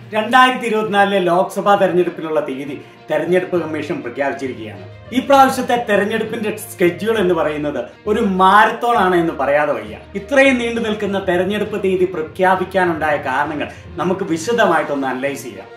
രണ്ടായിരത്തി ഇരുപത്തിനാലിലെ ലോക്സഭാ തെരഞ്ഞെടുപ്പിനുള്ള തീയതി തെരഞ്ഞെടുപ്പ് കമ്മീഷൻ പ്രഖ്യാപിച്ചിരിക്കുകയാണ് ഈ പ്രാവശ്യത്തെ തെരഞ്ഞെടുപ്പിന്റെ സ്കെഡ്യൂൾ എന്ന് പറയുന്നത് ഒരു മാരത്തോൺ ആണ് എന്ന് പറയാതെ വയ്യ ഇത്രയും നീണ്ടു നിൽക്കുന്ന തെരഞ്ഞെടുപ്പ് തീയതി പ്രഖ്യാപിക്കാനുണ്ടായ കാരണങ്ങൾ നമുക്ക് വിശദമായിട്ടൊന്ന് അനലൈസ് ചെയ്യാം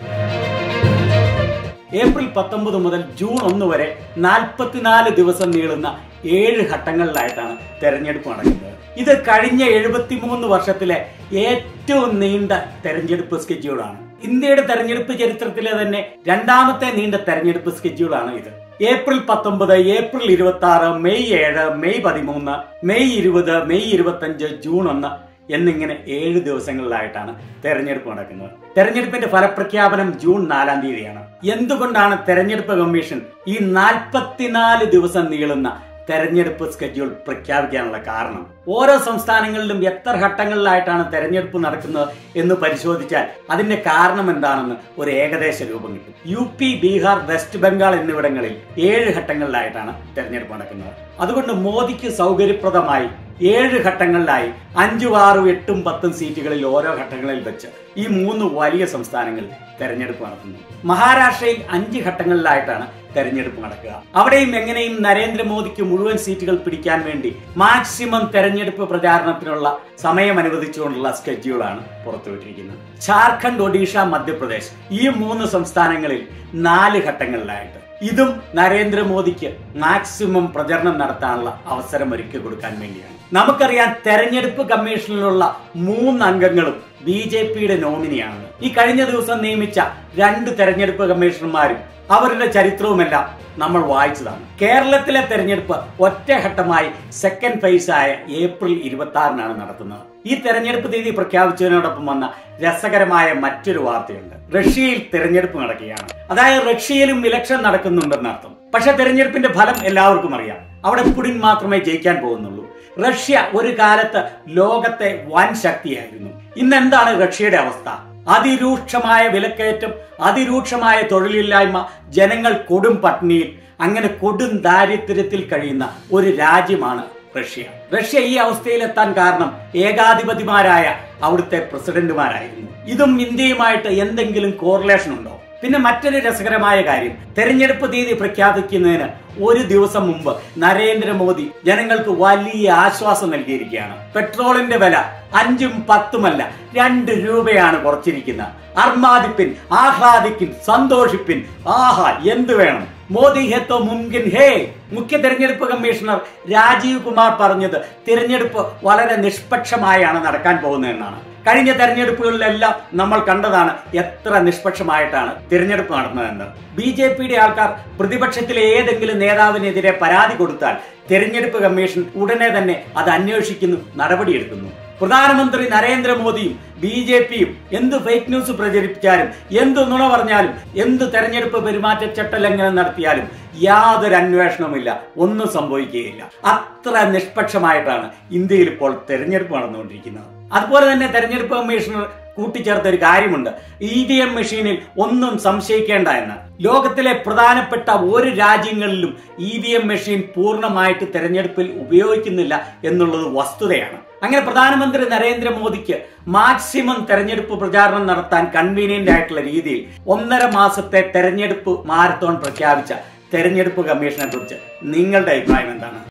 ഏപ്രിൽ പത്തൊമ്പത് മുതൽ ജൂൺ ഒന്ന് വരെ നാൽപ്പത്തിനാല് ദിവസം നീളുന്ന ഏഴ് ഘട്ടങ്ങളിലായിട്ടാണ് തെരഞ്ഞെടുപ്പ് നടക്കുന്നത് ഇത് കഴിഞ്ഞ എഴുപത്തിമൂന്ന് വർഷത്തിലെ ഏറ്റവും നീണ്ട തെരഞ്ഞെടുപ്പ് സ്കെഡ്യൂളാണ് ഇന്ത്യയുടെ തെരഞ്ഞെടുപ്പ് ചരിത്രത്തിലെ തന്നെ രണ്ടാമത്തെ നീണ്ട തെരഞ്ഞെടുപ്പ് സ്കെഡ്യൂളാണ് ഇത് ഏപ്രിൽ പത്തൊമ്പത് ഏപ്രിൽ ഇരുപത്തി ആറ് മെയ് ഏഴ് മെയ് പതിമൂന്ന് മെയ് ഇരുപത് മെയ് ഇരുപത്തഞ്ച് ജൂൺ ഒന്ന് എന്നിങ്ങനെ ഏഴ് ദിവസങ്ങളിലായിട്ടാണ് തെരഞ്ഞെടുപ്പ് നടക്കുന്നത് തെരഞ്ഞെടുപ്പിന്റെ ഫലപ്രഖ്യാപനം ജൂൺ നാലാം തീയതിയാണ് എന്തുകൊണ്ടാണ് തെരഞ്ഞെടുപ്പ് കമ്മീഷൻ ഈ നാൽപ്പത്തിനാല് ദിവസം നീളുന്ന തെരഞ്ഞെടുപ്പ് സ്കെഡ്യൂൾ പ്രഖ്യാപിക്കാനുള്ള കാരണം ഓരോ സംസ്ഥാനങ്ങളിലും എത്ര ഘട്ടങ്ങളിലായിട്ടാണ് തെരഞ്ഞെടുപ്പ് നടക്കുന്നത് എന്ന് പരിശോധിച്ചാൽ അതിന്റെ കാരണം എന്താണെന്ന് ഒരു ഏകദേശ രൂപം കിട്ടും യു പി ബീഹാർ വെസ്റ്റ് ബംഗാൾ എന്നിവിടങ്ങളിൽ ഏഴ് ഘട്ടങ്ങളിലായിട്ടാണ് തെരഞ്ഞെടുപ്പ് നടക്കുന്നത് അതുകൊണ്ട് മോദിക്ക് സൗകര്യപ്രദമായി ഏഴ് ഘട്ടങ്ങളിലായി അഞ്ചും ആറും എട്ടും പത്തും സീറ്റുകളിൽ ഓരോ ഘട്ടങ്ങളിൽ വെച്ച് ഈ മൂന്ന് വലിയ സംസ്ഥാനങ്ങളിൽ തെരഞ്ഞെടുപ്പ് നടത്തുന്നു മഹാരാഷ്ട്രയിൽ അഞ്ച് ഘട്ടങ്ങളിലായിട്ടാണ് തെരഞ്ഞെടുപ്പ് നടക്കുക അവിടെയും എങ്ങനെയും നരേന്ദ്രമോദിക്ക് മുഴുവൻ സീറ്റുകൾ പിടിക്കാൻ വേണ്ടി മാക്സിമം തെരഞ്ഞെടുപ്പ് പ്രചാരണത്തിനുള്ള സമയം അനുവദിച്ചുകൊണ്ടുള്ള സ്കെഡ്യൂളാണ് പുറത്തുവിട്ടിരിക്കുന്നത് ജാർഖണ്ഡ് ഒഡീഷ മധ്യപ്രദേശ് ഈ മൂന്ന് സംസ്ഥാനങ്ങളിൽ നാല് ഘട്ടങ്ങളിലായിട്ട് ഇതും നരേന്ദ്രമോദിക്ക് മാക്സിമം പ്രചരണം നടത്താനുള്ള അവസരം ഒരുക്കി കൊടുക്കാൻ വേണ്ടിയാണ് നമുക്കറിയാം തെരഞ്ഞെടുപ്പ് കമ്മീഷനിലുള്ള മൂന്ന് അംഗങ്ങളും ബി ജെ പിയുടെ നോമിനിയാണ് ഈ കഴിഞ്ഞ ദിവസം നിയമിച്ച രണ്ട് തെരഞ്ഞെടുപ്പ് കമ്മീഷണർമാരും അവരുടെ ചരിത്രവുമെല്ലാം നമ്മൾ വായിച്ചതാണ് കേരളത്തിലെ തെരഞ്ഞെടുപ്പ് ഒറ്റഘട്ടമായി സെക്കൻഡ് ഫേസ് ആയ ഏപ്രിൽ ഇരുപത്തി ആറിനാണ് നടത്തുന്നത് ഈ തെരഞ്ഞെടുപ്പ് തീയതി പ്രഖ്യാപിച്ചതിനോടൊപ്പം വന്ന രസകരമായ മറ്റൊരു വാർത്തയുണ്ട് റഷ്യയിൽ തെരഞ്ഞെടുപ്പ് നടക്കുകയാണ് അതായത് റഷ്യയിലും ഇലക്ഷൻ നടക്കുന്നുണ്ടെന്നർത്ഥം പക്ഷെ തെരഞ്ഞെടുപ്പിന്റെ ഫലം എല്ലാവർക്കും അറിയാം അവിടെ പുടിൻ മാത്രമേ ജയിക്കാൻ പോകുന്നുള്ളൂ റഷ്യ ഒരു കാലത്ത് ലോകത്തെ വൻ ശക്തിയായിരുന്നു ഇന്ന് എന്താണ് റഷ്യയുടെ അവസ്ഥ അതിരൂക്ഷമായ വിലക്കയറ്റം അതിരൂക്ഷമായ തൊഴിലില്ലായ്മ ജനങ്ങൾ കൊടും പട്ടിണിയിൽ അങ്ങനെ കൊടും ദാരിദ്ര്യത്തിൽ കഴിയുന്ന ഒരു രാജ്യമാണ് റഷ്യ റഷ്യ ഈ അവസ്ഥയിലെത്താൻ കാരണം ഏകാധിപതിമാരായ അവിടുത്തെ പ്രസിഡന്റുമാരായിരുന്നു ഇതും ഇന്ത്യയുമായിട്ട് എന്തെങ്കിലും കോറിലേഷൻ ഉണ്ടോ പിന്നെ മറ്റൊരു രസകരമായ കാര്യം തെരഞ്ഞെടുപ്പ് തീയതി പ്രഖ്യാപിക്കുന്നതിന് ഒരു ദിവസം മുമ്പ് നരേന്ദ്രമോദി ജനങ്ങൾക്ക് വലിയ ആശ്വാസം നൽകിയിരിക്കുകയാണ് പെട്രോളിന്റെ വില അഞ്ചും പത്തുമല്ല രണ്ട് രൂപയാണ് കുറച്ചിരിക്കുന്നത് അർമാദിപ്പിൻ ആഹ്ലാദിപ്പിൻ സന്തോഷിപ്പിൻ ആഹാ എന്ത് വേണം മോദി ഹെ തോ മുംകിൻ ഹേ മുഖ്യ തെരഞ്ഞെടുപ്പ് കമ്മീഷണർ രാജീവ് കുമാർ പറഞ്ഞത് തിരഞ്ഞെടുപ്പ് വളരെ നിഷ്പക്ഷമായാണ് നടക്കാൻ പോകുന്നതെന്നാണ് കഴിഞ്ഞ തെരഞ്ഞെടുപ്പുകളിലെല്ലാം നമ്മൾ കണ്ടതാണ് എത്ര നിഷ്പക്ഷമായിട്ടാണ് തിരഞ്ഞെടുപ്പ് നടന്നതെന്ന് ബി ജെ പിയുടെ ആൾക്കാർ പ്രതിപക്ഷത്തിലെ ഏതെങ്കിലും നേതാവിനെതിരെ പരാതി കൊടുത്താൽ തെരഞ്ഞെടുപ്പ് കമ്മീഷൻ ഉടനെ തന്നെ അത് അന്വേഷിക്കുന്നു നടപടിയെടുക്കുന്നു പ്രധാനമന്ത്രി നരേന്ദ്രമോദിയും ബി ജെ പിയും എന്ത് ഫേക്ക് ന്യൂസ് പ്രചരിപ്പിച്ചാലും എന്ത് നുണ പറഞ്ഞാലും എന്ത് തെരഞ്ഞെടുപ്പ് പെരുമാറ്റച്ചട്ട ലംഘനം നടത്തിയാലും യാതൊരു അന്വേഷണവുമില്ല ഒന്നും സംഭവിക്കുകയില്ല അത്ര നിഷ്പക്ഷമായിട്ടാണ് ഇന്ത്യയിൽ ഇപ്പോൾ തെരഞ്ഞെടുപ്പ് നടന്നുകൊണ്ടിരിക്കുന്നത് അതുപോലെ തന്നെ തെരഞ്ഞെടുപ്പ് കമ്മീഷണർ കൂട്ടിച്ചേർത്ത ഒരു കാര്യമുണ്ട് ഇ വി എം മെഷീനിൽ ഒന്നും സംശയിക്കേണ്ട എന്ന് ലോകത്തിലെ പ്രധാനപ്പെട്ട ഒരു രാജ്യങ്ങളിലും ഇ വി എം മെഷീൻ പൂർണ്ണമായിട്ട് തെരഞ്ഞെടുപ്പിൽ ഉപയോഗിക്കുന്നില്ല എന്നുള്ളത് വസ്തുതയാണ് അങ്ങനെ പ്രധാനമന്ത്രി നരേന്ദ്രമോദിക്ക് മാക്സിമം തെരഞ്ഞെടുപ്പ് പ്രചാരണം നടത്താൻ കൺവീനിയന്റ് ആയിട്ടുള്ള രീതിയിൽ ഒന്നര മാസത്തെ തെരഞ്ഞെടുപ്പ് മാരത്തോൺ പ്രഖ്യാപിച്ച തെരഞ്ഞെടുപ്പ് കമ്മീഷനെ കുറിച്ച് നിങ്ങളുടെ അഭിപ്രായം എന്താണ്